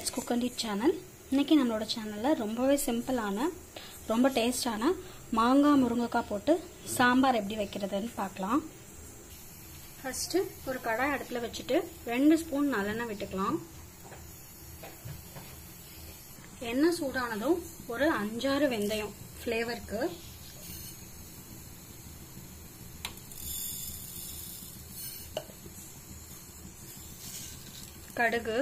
let's cook and eat channel இன்றைக்கி நம்மளோட சேனலில் ரொம்பவே சிம்பிளான ரொம்ப டேஸ்டான மாங்காய் முருங்கைக்காய் போட்டு சாம்பார் எப்படி வைக்கிறதுன்னு பார்க்கலாம் ஃபஸ்ட்டு ஒரு கடாய் அடுப்பில் வச்சுட்டு ரெண்டு ஸ்பூன் நல்லெண்ணெய் விட்டுக்கலாம் எண்ணெய் சூடானதும் ஒரு அஞ்சாறு வெந்தயம் ஃப்ளேவருக்கு கடுகு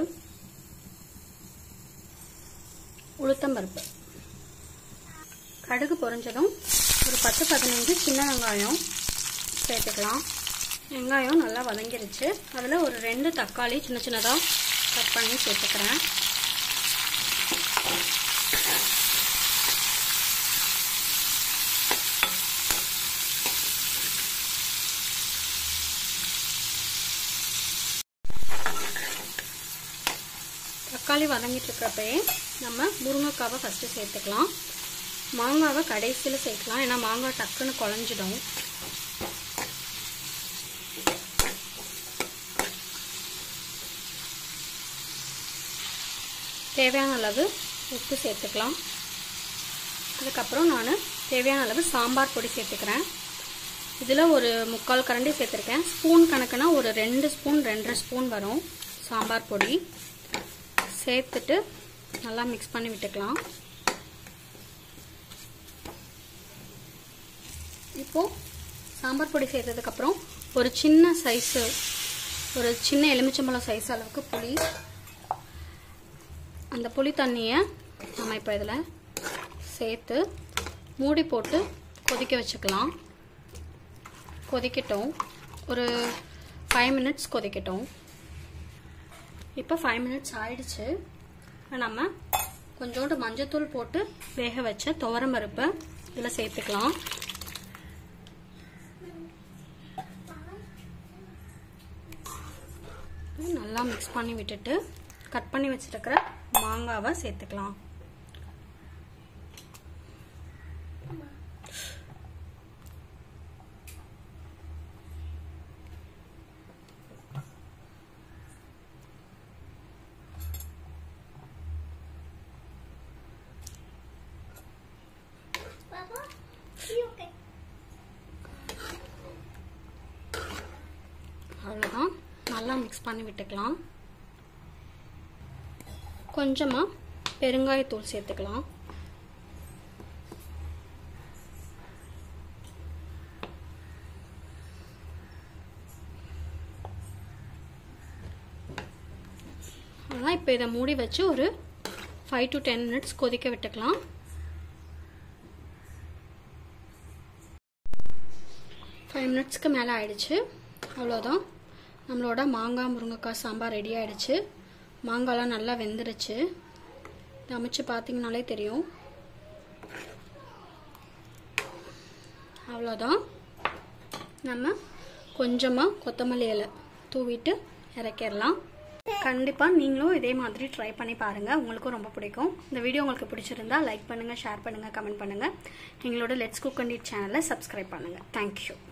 உளுத்தம்பருப்பு கடுகு பொரிஞ்சதும் ஒரு பத்து பதினஞ்சு சின்ன வெங்காயம் சேர்த்துக்கலாம் வெங்காயம் நல்லா வதங்கிருச்சு அதில் ஒரு ரெண்டு தக்காளி சின்ன சின்னதாக கட் பண்ணி சேர்த்துக்கிறேன் தக்காளி வதங்கிட்டு இருக்கிறப்பயே நம்ம முருங்கைக்காவை ஃபஸ்ட்டு சேர்த்துக்கலாம் மாங்காவை கடைசியில் சேர்க்கலாம் ஏன்னா மாங்காய் டக்குன்னு குழஞ்சிடும் தேவையான அளவு உப்பு சேர்த்துக்கலாம் அதுக்கப்புறம் நான் தேவையான அளவு சாம்பார் பொடி சேர்த்துக்கிறேன் இதில் ஒரு முக்கால் கரண்டி சேர்த்துருக்கேன் ஸ்பூன் கணக்குனா ஒரு ரெண்டு ஸ்பூன் ரெண்டரை ஸ்பூன் வரும் சாம்பார் பொடி சேர்த்துட்டு நல்லா மிக்ஸ் பண்ணி விட்டுக்கலாம் இப்போது சாம்பார் பொடி சேர்த்ததுக்கப்புறம் ஒரு சின்ன சைஸு ஒரு சின்ன எலுமிச்சம்பழம் சைஸ் அளவுக்கு புளி அந்த புளி தண்ணியை நம்ம இப்போ இதில் சேர்த்து மூடி போட்டு கொதிக்க வச்சுக்கலாம் கொதிக்கட்டும் ஒரு ஃபைவ் மினிட்ஸ் கொதிக்கட்டும் இப்போ ஃபைவ் மினிட்ஸ் ஆயிடுச்சு நம்ம கொஞ்சோண்டு மஞ்சத்தூள் போட்டு வேக வச்ச துவரம் பருப்பை இதில் சேர்த்துக்கலாம் நல்லா மிக்ஸ் பண்ணி விட்டுட்டு கட் பண்ணி வச்சிருக்கிற மாங்காவை சேர்த்துக்கலாம் அவ்வளோதான் நல்லா மிக்ஸ் பண்ணி விட்டுக்கலாம் கொஞ்சமாக பெருங்காயத்தூள் சேர்த்துக்கலாம் அதான் இப்போ இதை மூடி வச்சு ஒரு ஃபைவ் டு டென் மினிட்ஸ் கொதிக்க விட்டுக்கலாம் ஃபைவ் மினிட்ஸ்க்கு மேலே ஆயிடுச்சு அவ்வளோதான் நம்மளோட மாங்காய் முருங்கைக்காய் சாம்பார் ரெடி ஆகிடுச்சு மாங்காய்லாம் நல்லா வெந்துருச்சு அமைச்சு பார்த்தீங்கனாலே தெரியும் அவ்வளோதான் நம்ம கொஞ்சமாக கொத்தமல்லி இலை தூவிட்டு இறக்கிடலாம் கண்டிப்பாக நீங்களும் இதே மாதிரி ட்ரை பண்ணி பாருங்கள் உங்களுக்கும் ரொம்ப பிடிக்கும் இந்த வீடியோ உங்களுக்கு பிடிச்சிருந்தா லைக் பண்ணுங்கள் ஷேர் பண்ணுங்கள் கமெண்ட் பண்ணுங்கள் எங்களோட லெட்ஸ் குக் அண்ட் இட் சேனலை சப்ஸ்கிரைப் பண்ணுங்கள் தேங்க்யூ